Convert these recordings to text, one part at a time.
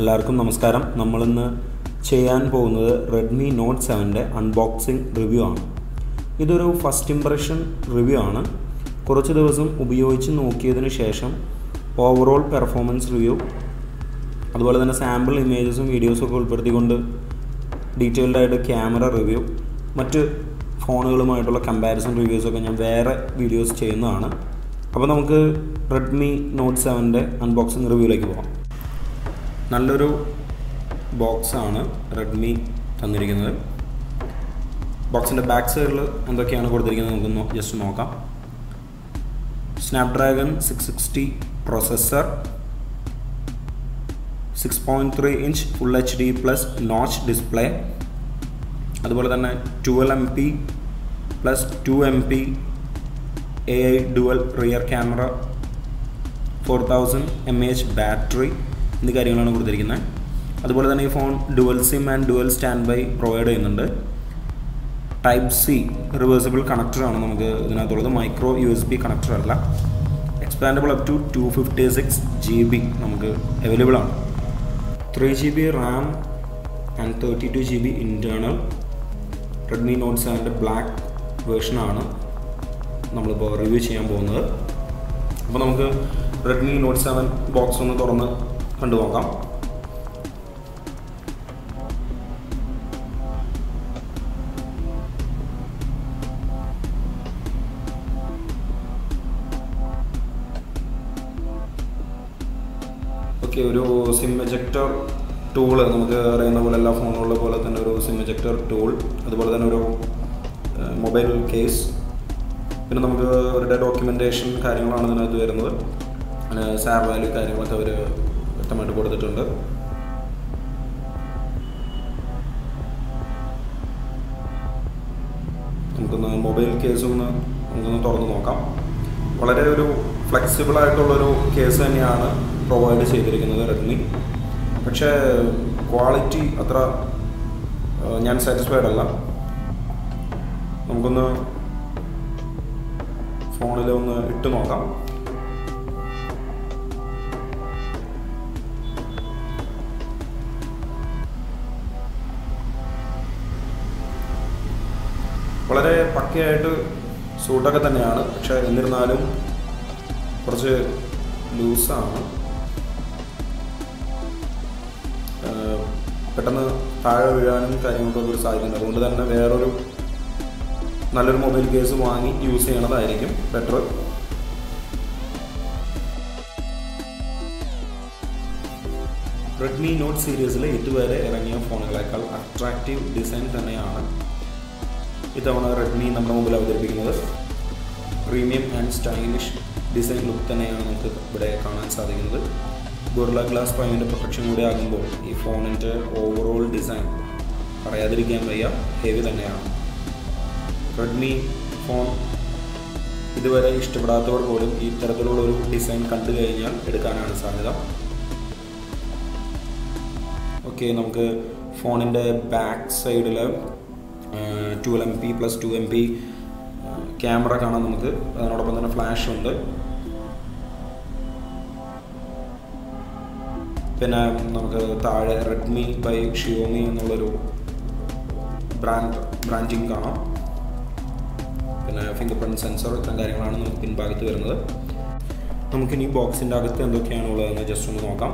എല്ലാവർക്കും നമസ്കാരം നമ്മളിന്ന് ചെയ്യാൻ പോകുന്നത് റെഡ്മി നോട്ട് സെവൻ്റെ അൺബോക്സിംഗ് റിവ്യൂ ആണ് ഇതൊരു ഫസ്റ്റ് ഇംപ്രഷൻ റിവ്യൂ ആണ് കുറച്ച് ദിവസം ഉപയോഗിച്ച് നോക്കിയതിന് ശേഷം ഓവറോൾ പെർഫോമൻസ് റിവ്യൂ അതുപോലെ തന്നെ സാമ്പിൾ ഇമേജസും വീഡിയോസും ഒക്കെ ഉൾപ്പെടുത്തിക്കൊണ്ട് ഡീറ്റെയിൽഡ് ആയിട്ട് ക്യാമറ റിവ്യൂ മറ്റ് ഫോണുകളുമായിട്ടുള്ള കമ്പാരിസൺ റിവ്യൂസൊക്കെ ഞാൻ വേറെ വീഡിയോസ് ചെയ്യുന്നതാണ് അപ്പോൾ നമുക്ക് റെഡ്മി നോട്ട് സെവൻ്റെ അൺബോക്സിംഗ് റിവ്യൂയിലേക്ക് പോകാം നല്ലൊരു ബോക്സാണ് റെഡ്മി തന്നിരിക്കുന്നത് ബോക്സിൻ്റെ ബാക്ക് സൈഡിൽ എന്തൊക്കെയാണ് കൊടുത്തിരിക്കുന്നത് നമുക്കൊന്ന് ജസ്റ്റ് നോക്കാം Snapdragon six sixty processor six point three inch full H D plus notch display അതുപോലെ തന്നെ twelve M P plus two M P A I dual rear camera four thousand M H battery എന്നീ കാര്യങ്ങളാണ് കൊടുത്തിരിക്കുന്നത് അതുപോലെ തന്നെ ഈ phone dual SIM and dual standby provide ചെയ്യുന്നുണ്ട് type C reversible കണക്ടറാണ് നമുക്ക് ഇതിനകത്തുള്ളത് micro U S B connector അല്ല expandable up to two fifty six G B നമുക്ക് അവൈലബിൾ ആണ് three G B RAM and thirty two G B internal Redmi note സെവൻ്റെ black വേർഷനാണ് നമ്മളിപ്പോൾ റിവ്യൂ ചെയ്യാൻ പോകുന്നത് അപ്പോൾ നമുക്ക് റെഡ്മി നോട്ട് സെവൻ ബോക്സ് ഒന്ന് തുറന്ന് കണ്ടു നോക്കാം ഓക്കെ ഒരു സിം എജക്ടർ ടൂള് നമുക്ക് അറിയുന്ന പോലെ എല്ലാ ഫോണുകളിലെ പോലെ തന്നെ ഒരു സിം എജക്ടർ ടൂൾ അതുപോലെ തന്നെ ഒരു മൊബൈൽ കേസ് പിന്നെ നമുക്ക് അവരുടെ ഡോക്യുമെൻറ്റേഷൻ കാര്യങ്ങളാണ് ഇതിനകത്ത് വരുന്നത് പിന്നെ സാർ വാല്യൂ കാര്യങ്ങളൊക്കെ അവർ വ്യക്തമായിട്ട് കൊടുത്തിട്ടുണ്ട് നമുക്കൊന്ന് മൊബൈൽ കേസ് ഒന്ന് നമുക്കൊന്ന് തുറന്ന് നോക്കാം വളരെ ഒരു ഫ്ലെക്സിബിൾ ആയിട്ടുള്ളൊരു കേസ് തന്നെയാണ് പ്രൊവൈഡ് ചെയ്തിരിക്കുന്നത് റെഡ്മി പക്ഷേ ക്വാളിറ്റി അത്ര ഞാൻ സാറ്റിസ്ഫൈഡ് അല്ല നമുക്കൊന്ന് ഫോണിൽ ഒന്ന് ഇട്ട് നോക്കാം വളരെ പക്കയായിട്ട് സൂട്ടൊക്കെ തന്നെയാണ് പക്ഷെ എന്നിരുന്നാലും കുറച്ച് ലൂസാണ് പെട്ടെന്ന് താഴെ വീഴാനും കാര്യങ്ങൾക്കൊക്കെ ഒരു സാധ്യതയുണ്ട് അതുകൊണ്ട് തന്നെ വേറൊരു നല്ലൊരു മൊബൈൽ കേസ് വാങ്ങി യൂസ് ചെയ്യണതായിരിക്കും ബെറ്റർ റെഡ്മി നോട്ട് സീരീസിലെ ഇതുവരെ ഇറങ്ങിയ ഫോണുകളേക്കാൾ അട്രാക്റ്റീവ് ഡിസൈൻ തന്നെയാണ് ഇത്തവണ റെഡ്മി നമ്മുടെ മുമ്പിൽ അവതരിപ്പിക്കുന്നത് premium and stylish design look തന്നെയാണ് നമുക്ക് ഇവിടെ കാണാൻ സാധിക്കുന്നത് ഗൊറില ഗ്ലാസ് ഫൈവിൻ്റെ പ്രൊട്ടക്ഷൻ കൂടി ആകുമ്പോൾ ഈ ഫോണിൻ്റെ ഓവറോൾ ഡിസൈൻ പറയാതിരിക്കാൻ വയ്യ ഹെവി തന്നെയാണ് റെഡ്മി ഫോൺ ഇതുവരെ ഇഷ്ടപ്പെടാത്തവർ പോലും ഈ തരത്തിലുള്ള ഒരു ഡിസൈൻ കണ്ടു കഴിഞ്ഞാൽ എടുക്കാനാണ് സാധ്യത ഓക്കെ നമുക്ക് ഫോണിൻ്റെ ബാക്ക് സൈഡിൽ twelve M P plus two M P camera കാണാം നമുക്ക് അതിനോടൊപ്പം തന്നെ ഫ്ലാഷ് ഉണ്ട് പിന്നെ നമുക്ക് താഴെ റെഡ്മി ബൈ ഷിയോമി എന്നുള്ളൊരു ബ്രാൻഡ് ബ്രാൻഡിങ് കാണാം പിന്നെ ഫിംഗർ പ്രിൻറ്റ് സെൻസർ ഇത്തരം കാര്യങ്ങളാണ് നമുക്ക് പിൻഭാഗത്ത് വരുന്നത് നമുക്കിനി ബോക്സിൻ്റെ അകത്ത് എന്തൊക്കെയാണ് ഉള്ളതെന്ന് ജസ്റ്റ് ഒന്ന് നോക്കാം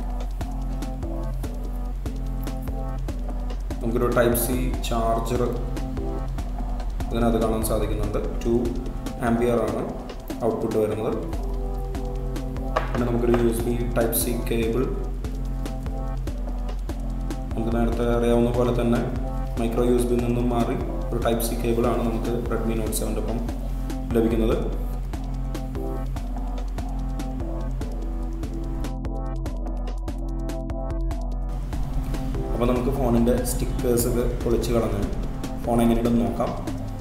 നമുക്കൊരു ടൈപ്പ് സി ചാർജർ ഇതിനകത്ത് കാണാൻ സാധിക്കുന്നുണ്ട് ടു ആംബിയർ ആണ് ഔട്ട്പുട്ട് വരുന്നത് പിന്നെ നമുക്കൊരു U S B type C cable നമുക്ക് നേരത്തെ അറിയാവുന്ന പോലെ തന്നെ മൈക്രോ യു എസ് ബിയിൽ നിന്നും മാറി ഒരു ടൈപ്പ് സി കേബിളാണ് നമുക്ക് റെഡ്മി നോട്ട് സെവൻ്റെ ഒപ്പം ലഭിക്കുന്നത് അപ്പോൾ നമുക്ക് ഫോണിൻ്റെ സ്റ്റിക്കേഴ്സ് ഒക്കെ പൊളിച്ച് കളഞ്ഞ് ഫോൺ എങ്ങനെയുണ്ടെന്ന് നോക്കാം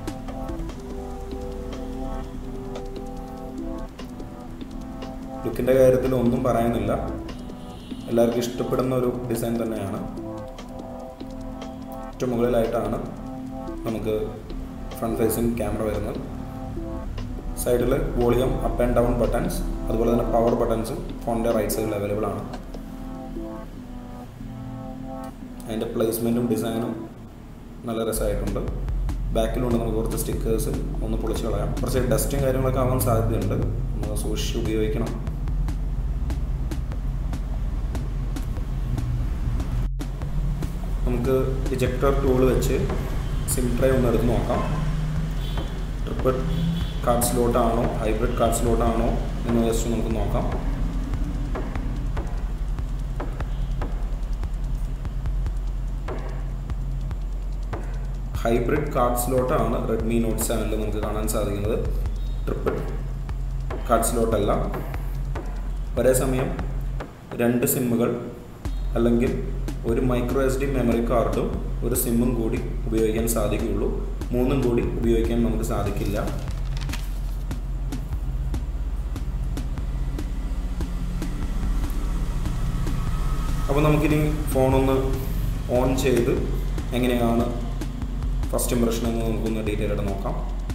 ലുക്കിൻ്റെ കാര്യത്തിൽ ഒന്നും പറയാനില്ല എല്ലാവർക്കും ഇഷ്ടപ്പെടുന്ന ഒരു ഡിസൈൻ തന്നെയാണ് ഏറ്റവും മുകളിലായിട്ടാണ് നമുക്ക് ഫ്രണ്ട് ഫേസിങ് ക്യാമറ വരുന്നത് സൈഡിൽ volume up and down buttons അതുപോലെ തന്നെ പവർ ബട്ടൺസും ഫോണിൻ്റെ റൈറ്റ് സൈഡിൽ അവൈലബിൾ ആണ് അതിൻ്റെ പ്ലേസ്മെൻറ്റും ഡിസൈനും നല്ല രസമായിട്ടുണ്ട് ബാക്കിലുണ്ട് നമുക്ക് കുറച്ച് സ്റ്റിക്കേഴ്സ് ഒന്ന് പൊളിച്ച് കളയാം കുറച്ച് ഡസ്റ്റും കാര്യങ്ങളൊക്കെ ആവാൻ സാധ്യതയുണ്ട് ഒന്ന് സൂക്ഷിച്ച് ഉപയോഗിക്കണം നമുക്ക് ഇജക്ടർ ടൂൾ വെച്ച് സിം ട്രേ ഒന്ന് എടുത്ത് നോക്കാം ട്രിപ്പിൾ കാർഡ് സ്ലോട്ടാണോ ഹൈബ്രിഡ് കാർഡ് സ്ലോട്ടാണോ എന്ന് ജസ്റ്റ് നമുക്ക് നോക്കാം ഹൈബ്രിഡ് കാർഡ് സ്ലോട്ടാണ് റെഡ്മി നോട്ട് സെവനിൽ നമുക്ക് കാണാൻ സാധിക്കുന്നത് ട്രിപ്പിൾ കാർഡ് സ്ലോട്ടല്ല ഒരേ സമയം രണ്ട് സിമ്മുകൾ അല്ലെങ്കിൽ ഒരു മൈക്രോ എസ് ഡി മെമ്മറി കാർഡും ഒരു സിമ്മും കൂടി ഉപയോഗിക്കാൻ സാധിക്കുകയുള്ളൂ മൂന്നും കൂടി ഉപയോഗിക്കാൻ നമുക്ക് സാധിക്കില്ല അപ്പോൾ നമുക്കിനി ഫോണൊന്ന് ഓൺ ചെയ്ത് എങ്ങനെയാണ് ഫസ്റ്റ് ഇംപ്രഷൻ എന്ന് നമുക്കൊന്ന് ഡീറ്റെയിൽ ആയിട്ട് നോക്കാം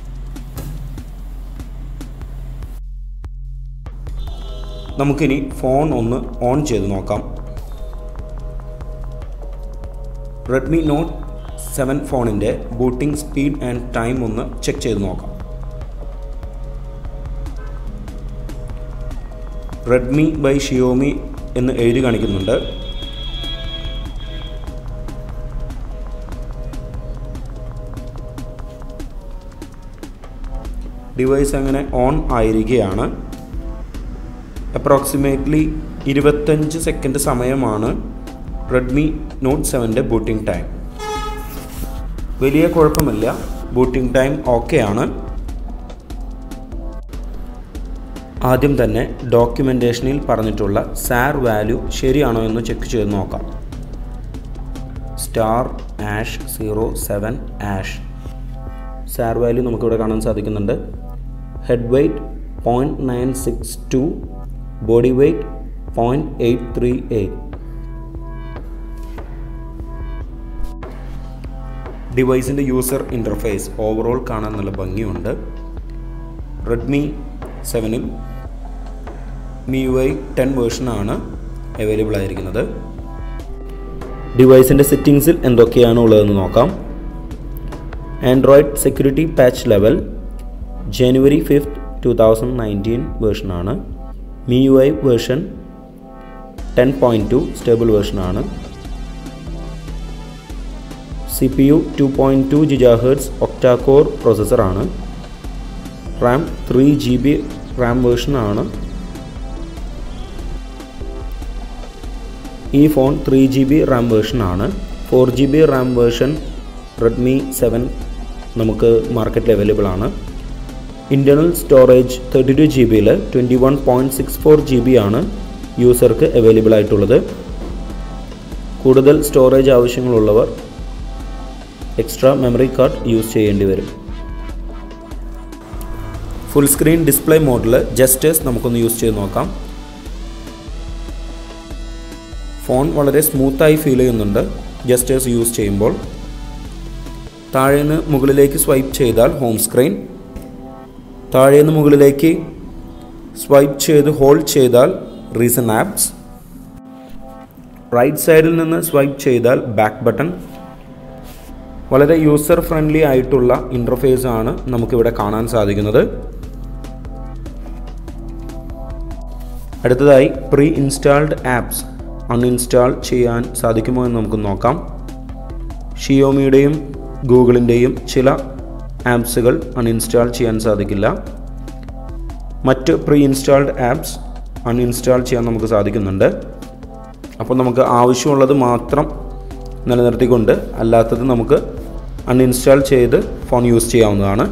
നമുക്കിനി ഫോൺ ഒന്ന് ഓൺ ചെയ്ത് നോക്കാം റെഡ്മി നോട്ട് സെവൻ ഫോണിൻ്റെ ബൂട്ടിംഗ് സ്പീഡ് ആൻഡ് ടൈം ഒന്ന് ചെക്ക് ചെയ്ത് നോക്കാം റെഡ്മി ബൈ ഷിയോമി എന്ന് എഴുതി കാണിക്കുന്നുണ്ട് ഡിവൈസ് അങ്ങനെ ഓൺ ആയിരിക്കുകയാണ് അപ്രോക്സിമേറ്റ്ലി ഇരുപത്തഞ്ച് സെക്കൻഡ് സമയമാണ് റെഡ്മി നോട്ട് സെവൻ്റെ ബൂട്ടിംഗ് ടൈം വലിയ കുഴപ്പമില്ല ബൂട്ടിംഗ് ടൈം ഓക്കെയാണ് ആദ്യം തന്നെ ഡോക്യുമെൻറ്റേഷനിൽ പറഞ്ഞിട്ടുള്ള സാർ വാല്യൂ ശരിയാണോ എന്ന് ചെക്ക് ചെയ്ത് നോക്കാം star hash zero seven hash SAR value നമുക്കിവിടെ കാണാൻ സാധിക്കുന്നുണ്ട് head weight point nine six two body weight point eight three eight ഡിവൈസിൻ്റെ യൂസർ ഇൻ്റർഫേസ് ഓവറോൾ കാണാൻ നല്ല ഭംഗിയുണ്ട് റെഡ്മി സെവനിൽ മി യു ഐ ടെൻ വേർഷനാണ് അവൈലബിൾ ആയിരിക്കുന്നത് ഡിവൈസിൻ്റെ സെറ്റിങ്സിൽ എന്തൊക്കെയാണ് ഉള്ളതെന്ന് നോക്കാം Android security patch level January fifth two thousand nineteen വേർഷനാണ് Mi U I version ten point two stable വേർഷനാണ് C P U two point two gigahertz octacore പ്രോസസ്സറാണ് RAM three G B RAM വേർഷനാണ് ഈ phone three G B RAM വേർഷനാണ് four G B RAM version Redmi seven നമുക്ക് മാർക്കറ്റിൽ available ആണ് internal storage thirty two G ബിയിൽ twenty one point six four G B ആണ് യൂസർക്ക് അവൈലബിൾ ആയിട്ടുള്ളത് കൂടുതൽ സ്റ്റോറേജ് ആവശ്യങ്ങളുള്ളവർ എക്സ്ട്രാ മെമ്മറി കാർഡ് യൂസ് ചെയ്യേണ്ടി വരും ഫുൾ സ്ക്രീൻ ഡിസ്പ്ലേ മോഡിൽ ജസ്റ്റേഴ്സ് നമുക്കൊന്ന് യൂസ് ചെയ്ത് നോക്കാം ഫോൺ വളരെ സ്മൂത്തായി ഫീൽ ചെയ്യുന്നുണ്ട് ജസ്റ്റേഴ്സ് യൂസ് ചെയ്യുമ്പോൾ താഴേന്ന് മുകളിലേക്ക് സ്വൈപ്പ് ചെയ്താൽ ഹോം സ്ക്രീൻ താഴേന്ന് മുകളിലേക്ക് സ്വൈപ്പ് ചെയ്ത് ഹോൾഡ് ചെയ്താൽ റീസൺ ആപ്സ് റൈറ്റ് സൈഡിൽ നിന്ന് സ്വൈപ്പ് ചെയ്താൽ ബാക്ക് ബട്ടൺ വളരെ യൂസർ ഫ്രണ്ട്ലി ആയിട്ടുള്ള ഇൻ്റർഫേസ് ആണ് നമുക്കിവിടെ കാണാൻ സാധിക്കുന്നത് അടുത്തതായി പ്രീ ഇൻസ്റ്റാൾഡ് ആപ്സ് അൺഇൻസ്റ്റാൾ ചെയ്യാൻ സാധിക്കുമോ എന്ന് നമുക്ക് നോക്കാം ഷിയോമിയുടെയും ഗൂഗിളിൻ്റെയും ചില ആപ്സുകൾ അൺഇൻസ്റ്റാൾ ചെയ്യാൻ സാധിക്കില്ല മറ്റ് പ്രീ ഇൻസ്റ്റാൾഡ് ആപ്സ് അൺഇൻസ്റ്റാൾ ചെയ്യാൻ നമുക്ക് സാധിക്കുന്നുണ്ട് അപ്പോൾ നമുക്ക് ആവശ്യമുള്ളത് മാത്രം നിലനിർത്തിക്കൊണ്ട് അല്ലാത്തത് നമുക്ക് അൺഇൻസ്റ്റാൾ ചെയ്ത് ഫോൺ യൂസ് ചെയ്യാവുന്നതാണ്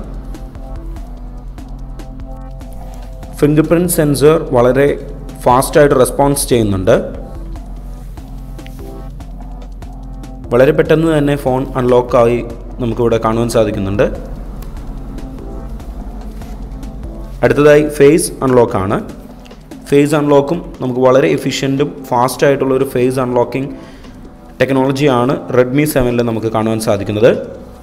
ഫിംഗർ പ്രിൻറ്റ് സെൻസർ വളരെ ഫാസ്റ്റായിട്ട് റെസ്പോൺസ് ചെയ്യുന്നുണ്ട് വളരെ പെട്ടെന്ന് തന്നെ ഫോൺ അൺലോക്കായി നമുക്കിവിടെ കാണുവാൻ സാധിക്കുന്നുണ്ട് അടുത്തതായി ഫേസ് അൺലോക്കാണ് ഫേസ് അൺലോക്കും നമുക്ക് വളരെ എഫിഷ്യൻറ്റും ഫാസ്റ്റ് ആയിട്ടുള്ള ഒരു ഫേസ് അൺലോക്കിംഗ് ടെക്നോളജിയാണ് റെഡ്മി സെവനിൽ നമുക്ക് കാണുവാൻ സാധിക്കുന്നത്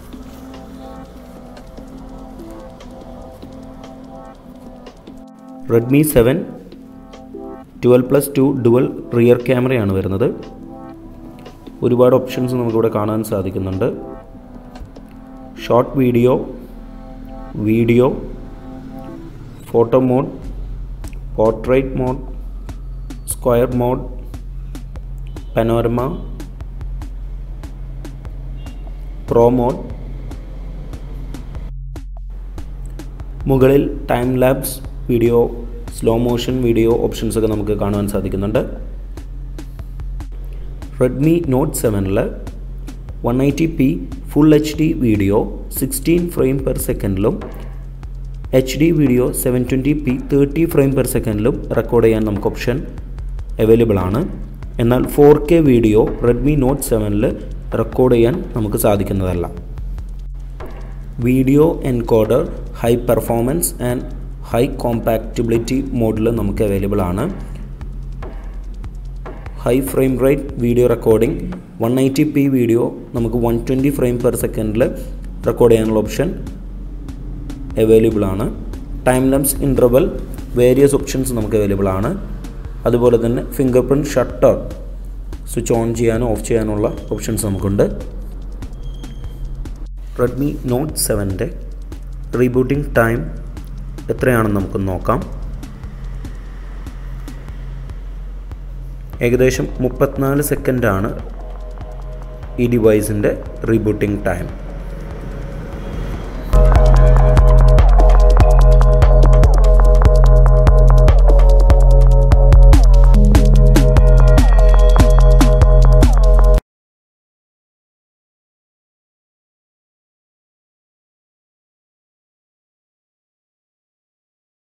Redmi seven twelve plus two dual rear ക്യാമറയാണ് വരുന്നത് ഒരുപാട് ഓപ്ഷൻസ് നമുക്കിവിടെ കാണാൻ സാധിക്കുന്നുണ്ട് short video video photo mode portrait mode square mode panorama pro mode മുകളിൽ time lapse video slow motion video options ഒക്കെ നമുക്ക് കാണുവാൻ സാധിക്കുന്നുണ്ട് റെഡ്മി നോട്ട് സെവനിൽ one eighty P full H D video sixteen frame per സെക്കൻഡിലും H D video seven twenty P thirty frame per സെക്കൻഡിലും record ചെയ്യാൻ നമുക്ക് ഓപ്ഷൻ അവൈലബിൾ ആണ് എന്നാൽ four K video Redmi note സെവനിൽ റെക്കോർഡ് ചെയ്യാൻ നമുക്ക് സാധിക്കുന്നതല്ല video encoder high performance and high compatibility മോഡിൽ നമുക്ക് അവൈലബിൾ ആണ് high frame rate video recording one eighty P video നമുക്ക് വൺ ട്വൻറ്റി ഫ്രെയിം പെർ സെക്കൻഡിൽ റെക്കോർഡ് ചെയ്യാനുള്ള ഓപ്ഷൻ അവൈലബിൾ ആണ് time lapse interval various options നമുക്ക് അവൈലബിൾ ആണ് അതുപോലെ തന്നെ finger print shutter switch on ചെയ്യാനോ ഓഫ് ചെയ്യാനുള്ള ഓപ്ഷൻസ് നമുക്കുണ്ട് റെഡ്മി നോട്ട് സെവൻ്റെ റീബൂട്ടിംഗ് ടൈം എത്രയാണെന്ന് നമുക്ക് നോക്കാം ഏകദേശം മുപ്പത്തിനാല് സെക്കൻഡാണ് ഈ ഡിവൈസിൻ്റെ റീബൂട്ടിംഗ് ടൈം